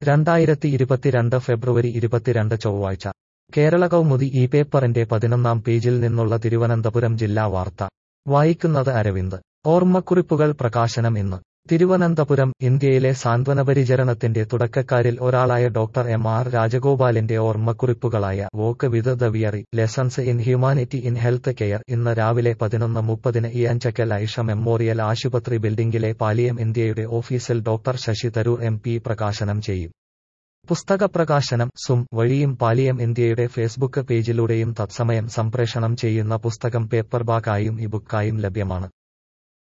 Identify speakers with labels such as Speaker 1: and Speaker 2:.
Speaker 1: രണ്ടായിരത്തി ഇരുപത്തിരണ്ട് ഫെബ്രുവരി ഇരുപത്തിരണ്ട് ചൊവ്വാഴ്ച കേരള കൗമുദി ഈ പേപ്പറിന്റെ പതിനൊന്നാം പേജിൽ നിന്നുള്ള തിരുവനന്തപുരം ജില്ലാ വാർത്ത വായിക്കുന്നത് അരവിന്ദ് ഓർമ്മക്കുറിപ്പുകൾ പ്രകാശനം ഇന്ന് തിരുവനന്തപുരം ഇന്ത്യയിലെ സാന്ത്വനപരിചരണത്തിന്റെ തുടക്കക്കാരിൽ ഒരാളായ ഡോക്ടർ എം ആർ രാജഗോപാലിന്റെ ഓർമ്മക്കുറിപ്പുകളായ walk with the weary lessons in humanity in health care ഇന്ന് രാവിലെ പതിനൊന്ന് മുപ്പതിന് ഈ അഞ്ചക്കൽ ഐഷ മെമ്മോറിയൽ ആശുപത്രി ബിൽഡിംഗിലെ പാലിയം ഇന്ത്യയുടെ ഓഫീസിൽ doctor Shashi Tharoor M P പ്രകാശനം ചെയ്യും പുസ്തക പ്രകാശനം സും വഴിയും പാലിയം ഇന്ത്യയുടെ ഫേസ്ബുക്ക് പേജിലൂടെയും തത്സമയം സംപ്രേഷണം ചെയ്യുന്ന പുസ്തകം പേപ്പർബാക്കായും ഇബുക്കായും ലഭ്യമാണ്